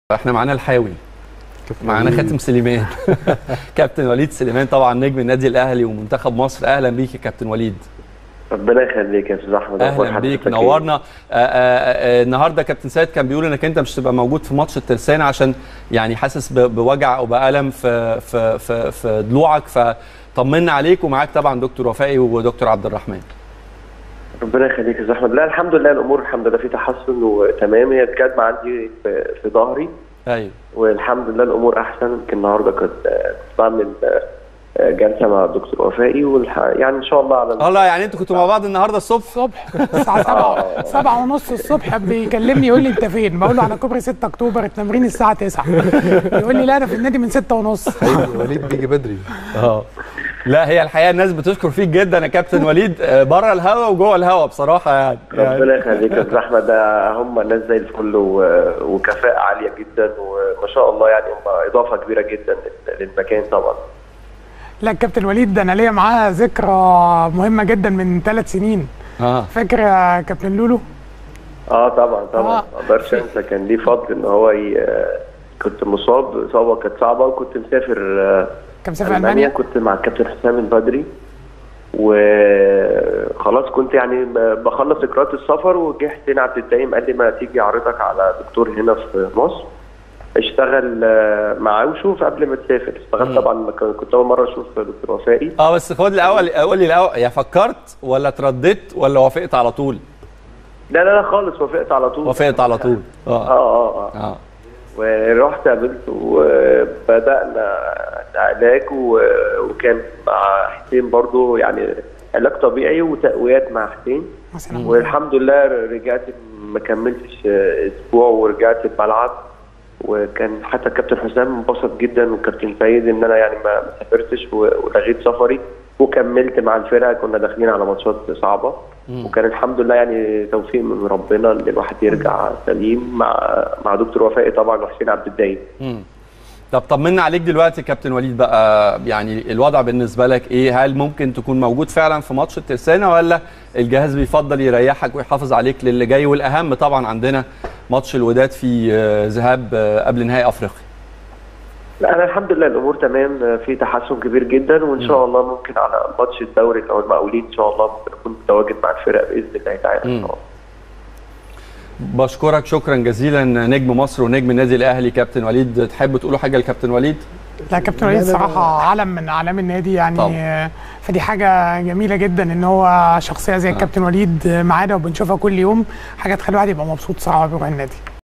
احنا معانا الحاوي معانا خاتم سليمان كابتن وليد سليمان طبعا نجم النادي الاهلي ومنتخب مصر اهلا بيك يا كابتن وليد ربنا يخليك يا استاذ احمد اهلا بيك نورنا آه، آه، آه، النهارده كابتن سيد كان بيقول انك انت مش تبقى موجود في ماتش الترسانه عشان يعني حاسس ب- بوجع او بالم في في في, في ضلوعك فطمنا عليك ومعاك طبعا دكتور وفائي ودكتور عبد الرحمن ربنا يخليك يا استاذ احمد لا الحمد لله الامور الحمد لله في تحسن وتمام هي الكدمه عندي في, في ظهري ايوه والحمد لله الامور احسن يمكن النهارده كنت كنت بعمل آه، جلسه مع الدكتور وفائي والح... يعني ان شاء الله على الله يعني انتوا كنتوا مع بعض النهارده الصبح الصبح الساعة 7 7 ونص الصبح بيكلمني يقول لي انت فين؟ بقول له على كوبري 6 اكتوبر التمرين الساعة 9 يقول لي لا انا في النادي من 6 ونص وليد بيجي بدري اه لا هي الحقيقه الناس بتشكر فيك جدا يا كابتن وليد آه، بره الهوا وجوه الهوا بصراحه يعني, يعني ربنا يخليك يا استاذ احمد ده هم ناس زي الفل و- وكفاءه عاليه جدا وما شاء الله يعني هم اضافه كبيره جدا لل- للمكان طبعا لا الكابتن وليد ده انا ليا معاه ذكرى مهمة جدا من ثلاث سنين اه فاكر يا كابتن لولو؟ اه طبعا طبعا آه. ما اقدرش انسى كان ليه فضل ان هو ي... كنت مصاب اصابه كانت صعبه وكنت مسافر آه، كان مسافر المانيا المانيا كنت مع الكابتن حسام البدري وخلاص كنت يعني ب- بخلص اجراءات السفر وجه حسين عبد الدايم قال لي ما تيجي اعرضك على دكتور هنا في مصر اشتغل آه، معاه وشوف قبل ما تسافر اشتغلت طبعا ما كان- كنت اول مره اشوف دكتور وفائي اه بس خد الاول قول لي الاول يا فكرت ولا اترددت ولا وافقت على طول؟ لا لا لا خالص وافقت على طول وافقت على طول اه اه اه اه اه ورحت قابلته وبدأنا علاج و- وكان مع حسين برضو يعني علاج طبيعي وتقويات مع حسين مثلا والحمد لله رجعت ما كملتش اسبوع ورجعت الملعب وكان حتى الكابتن حسام انبسط جدا والكابتن سيد ان انا يعني ما ما سافرتش و- ولغيت سفري وكملت مع الفرقه كنا داخلين على ماتشات صعبه وكان الحمد لله يعني توفيق من ربنا ان الواحد يرجع سليم مع مع دكتور وفائي طبعا وحسين عبد الدايم مم. طب طمنا عليك دلوقتي يا كابتن وليد بقى يعني الوضع بالنسبه لك ايه؟ هل ممكن تكون موجود فعلا في ماتش الترسانه ولا الجهاز بيفضل يريحك ويحافظ عليك للي جاي والاهم طبعا عندنا ماتش الوداد في آه، ذهاب آه، قبل نهائي افريقيا. لا انا الحمد لله الامور تمام في تحسن كبير جدا وان شاء الله ممكن على ماتش الدوري او المقاولين ان شاء الله ممكن اكون متواجد مع الفرق باذن الله تعالى إن شاء الله. بشكرك شكرا جزيلا نجم مصر ونجم النادي الاهلي كابتن وليد تحب تقولوا حاجه لكابتن وليد؟ لا كابتن وليد صراحة علم من أعلام النادي يعني طبعا. آه، فدي حاجة جميلة جدا إن هو شخصية زي الكابتن وليد آه، معانا وبنشوفها كل يوم حاجة تخلي الواحد يبقى مبسوط صراحة بروح النادي